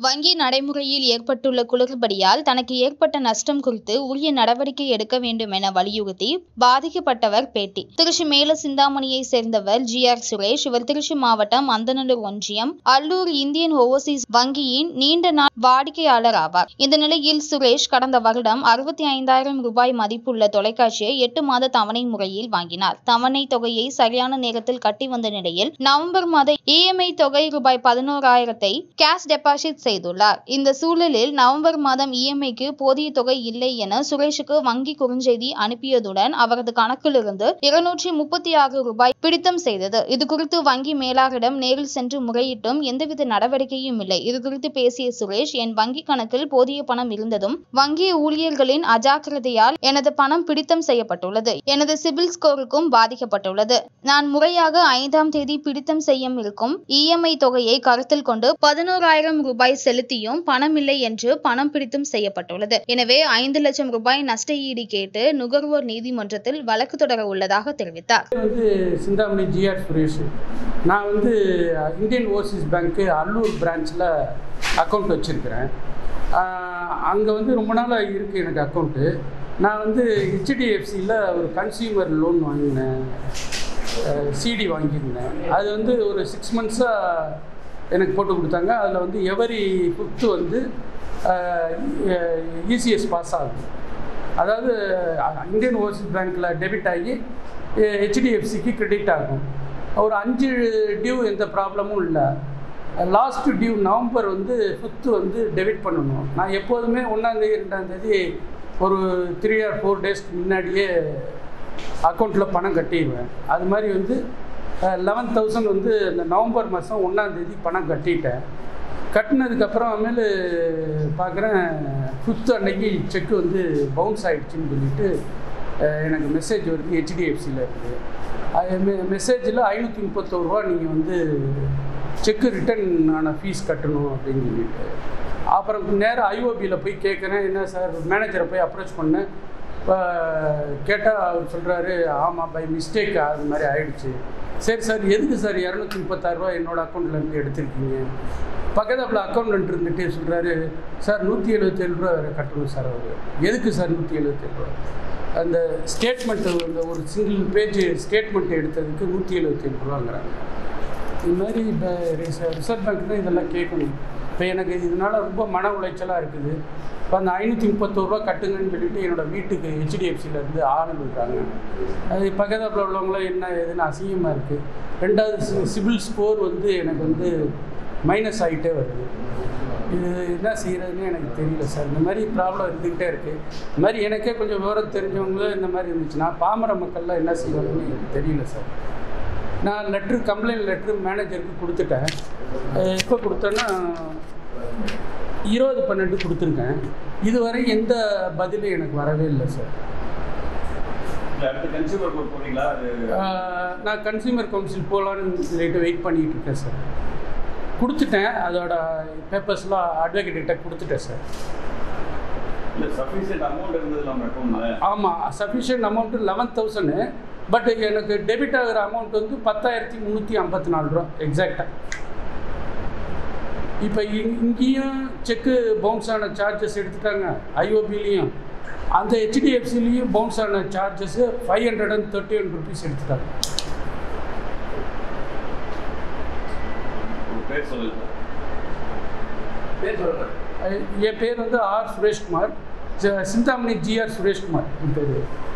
வங்கி நடைமுறையில் ஏற்பட்டுள்ள குளறுபடியால் தனக்கு ஏற்பட்ட நஷ்டம் குறித்து உரிய நடவடிக்கை எடுக்க வேண்டும் என வலியுறுத்தி பாதிக்கப்பட்டவர் பேட்டி திருச்சி மேல சிந்தாமணியை சேர்ந்தவர் ஜி ஆர் சுரேஷ் இவர் திருச்சி மாவட்டம் அந்தநல்லூர் ஒன்றியம் அல்லூர் இந்தியன் ஓவர்சீஸ் வங்கியின் நீண்ட நாள் வாடிக்கையாளர் ஆவார் இந்த நிலையில் சுரேஷ் கடந்த வருடம் அறுபத்தி ஐந்தாயிரம் ரூபாய் மதிப்புள்ள தொலைக்காட்சியை எட்டு மாத தவணை முறையில் வாங்கினார் தவணை தொகையை சரியான நேரத்தில் கட்டி வந்த நிலையில் நவம்பர் மாத இஎம்ஐ தொகை ரூபாய் பதினோராயிரத்தை கேஷ் டெபாசிட் செய்துள்ளார் இந்த சூழலில் நவம்பர் மாதம் இஎம்ஐக்கு போதிய தொகை இல்லை என சுரேஷுக்கு வங்கி குறுஞ்செய்தி அனுப்பியதுடன் அவரது கணக்கிலிருந்து இருநூற்றி முப்பத்தி ஆறு ரூபாய் பிடித்தம் செய்தது இது குறித்து வங்கி மேலாளரிடம் நேரில் சென்று முறையிட்டும் எந்தவித நடவடிக்கையும் இல்லை இது குறித்து பேசிய சுரேஷ் என் வங்கி கணக்கில் போதிய பணம் இருந்ததும் வங்கி ஊழியர்களின் அஜாக்கிரதையால் எனது பணம் பிடித்தம் செய்யப்பட்டுள்ளது எனது சிபில் ஸ்கோருக்கும் பாதிக்கப்பட்டுள்ளது நான் முறையாக ஐந்தாம் தேதி பிடித்தம் செய்ய இருக்கும் இஎம்ஐ தொகையை கருத்தில் கொண்டு பதினோராயிரம் ரூபாய் செலுத்தியும் பணமில்லை என்று பணம் பிடித்தும் செய்யப்பட்டுள்ளது எனவே ஐந்து லட்சம் ரூபாய் நஷ்ட ஈடு கேட்டு நுகர்வோர் நீதிமன்றத்தில் வழக்கு தொடர உள்ளதாக தெரிவித்தார் வந்து சிந்தாமணி ஜிஆர் சுரேஷ் நான் வந்து இந்தியன் ஓவர்சீஸ் பேங்க்கு அல்லூர் பிரான்ச்சில் அக்கௌண்ட் வச்சுருக்கிறேன் அங்கே வந்து ரொம்ப நாளாக இருக்குது எனக்கு அக்கௌண்ட்டு நான் வந்து ஹெச்டிஎஃப்சியில் ஒரு கன்சியூமர் லோன் வாங்கினேன் சிடி வாங்கியிருந்தேன் அது வந்து ஒரு சிக்ஸ் மந்த்ஸாக எனக்கு போட்டு கொடுத்தாங்க அதில் வந்து எவரி ஃபிஃப்த்து வந்து இசிஎஸ் பாஸ் ஆகுது அதாவது இந்தியன் ஓவர்சீஸ் பேங்க்கில் டெபிட் ஆகி ஹெச்டிஎஃப்சிக்கு கிரெடிட் ஆகும் ஒரு அஞ்சு டியூ எந்த ப்ராப்ளமும் இல்லை லாஸ்ட் டியூ நவம்பர் வந்து ஃபிஃப்த்து வந்து டெபிட் பண்ணணும் நான் எப்போதுமே ஒன்றாந்தேதி ரெண்டாந்தேதி ஒரு த்ரீ ஆர் ஃபோர் டேஸ்க்கு முன்னாடியே அக்கௌண்ட்டில் பணம் கட்டிடுவேன் அது மாதிரி வந்து லெவன் தௌசண்ட் வந்து இந்த நவம்பர் மாதம் ஒன்றாந்தேதி பணம் கட்டிட்டேன் கட்டினதுக்கப்புறம் அமேலு பார்க்குறேன் ஃபிஃப்த்து அன்னைக்கு செக்கு வந்து பவுன்ஸ் ஆகிடுச்சின்னு சொல்லிட்டு எனக்கு மெசேஜ் வருது ஹெச்டிஎஃப்சியில் இருக்குது அது மெ மெசேஜில் ஐநூற்றி முப்பத்தோரு ரூபா நீங்கள் வந்து செக்கு ரிட்டர்ன் ஆன ஃபீஸ் கட்டணும் அப்படின்னு சொல்லிட்டு அப்புறம் நேராக ஐஓபியில் போய் கேட்குறேன் என்ன சார் மேனேஜரை போய் அப்ரோச் பண்ணேன் இப்போ கேட்டால் அவர் சொல்கிறாரு ஆமாம் பை மிஸ்டேக் அது மாதிரி ஆயிடுச்சு சரி சார் எதுக்கு சார் இரநூத்தி முப்பத்தாறுரூவா என்னோடய அக்கௌண்ட்லேருந்து எடுத்திருக்கீங்க பக்கத்தில் அக்கௌண்ட் இருந்துட்டு சொல்கிறாரு சார் நூற்றி எழுபத்தேழு ரூபா வேறு கட்டணும் சார் அவர் எதுக்கு சார் நூற்றி எழுபத்தேழு ரூபா அந்த ஸ்டேட்மெண்ட்டு அந்த ஒரு சிங்கிள் பேஜ் ஸ்டேட்மெண்ட் எடுத்ததுக்கு நூற்றி எழுபத்தேழு ரூபாங்கிறாங்க இது மாதிரி இப்போ ரிசர்வ் பேங்க் தான் இதெல்லாம் கேட்கணும் இப்போ எனக்கு இதனால் ரொம்ப மன உளைச்சலாக இருக்குது இப்போ அந்த ஐநூற்றி முப்பத்தோருவா கட்டுங்கன்னு சொல்லிட்டு என்னோடய வீட்டுக்கு ஹெச்டிஎஃப்சிலேருந்து ஆள் விடுறாங்க அது பக்கத்தில் உள்ளவங்களாம் என்ன ஏதுன்னு அசிங்கமாக இருக்குது ரெண்டாவது சிபில் ஸ்கோர் வந்து எனக்கு வந்து மைனஸ் ஆகிட்டே வருது இது என்ன செய்கிறதுன்னு எனக்கு தெரியல சார் இந்த மாதிரி ப்ராப்ளம் இருந்துக்கிட்டே இருக்குது இந்த மாதிரி எனக்கே கொஞ்சம் விவரம் தெரிஞ்சவங்க இந்த மாதிரி இருந்துச்சுன்னா பாமர மக்கள்லாம் என்ன செய்வாங்கன்னு எனக்கு தெரியல சார் நான் லெட்ரு கம்ப்ளைண்ட் லெட்ரு மேனேஜருக்கு கொடுத்துட்டேன் எப்போ கொடுத்தேன்னா இருபது பன்னெண்டு கொடுத்துருக்கேன் இதுவரை எந்த பதிலும் எனக்கு வரவே இல்லை சார் நான் கன்சியூமர் கவுன்சில் போகலான்னு சொல்லிட்டு வெயிட் பண்ணிகிட்டு இருக்கேன் சார் கொடுத்துட்டேன் அதோட பேப்பர்ஸ்லாம் அட்வொகேட்டிட்ட கொடுத்துட்டேன் சார் ஆமாம் sufficient amount eleven thousand but எனக்கு டெபிட் ஆகிற அமௌண்ட் வந்து பத்தாயிரத்தி முந்நூற்றி ஐம்பத்தி நாலு ரூபா எக்ஸாக்டாக இப்போ இங் இங்கேயும் செக்கு பவுன்ஸ் ஆன சார்ஜஸ் எடுத்துட்டாங்க ஐஓபிலையும் அந்த ஹெச்டிஎஃப்சிலையும் பவுன்ஸ் ஆன charges five hundred and thirty one rupees எடுத்துட்டாங்க என் பேர் வந்து ஆர் சுரேஷ்குமார் சிந்தாமணி ஜிஆர் சுரேஷ்குமார் என் பேர்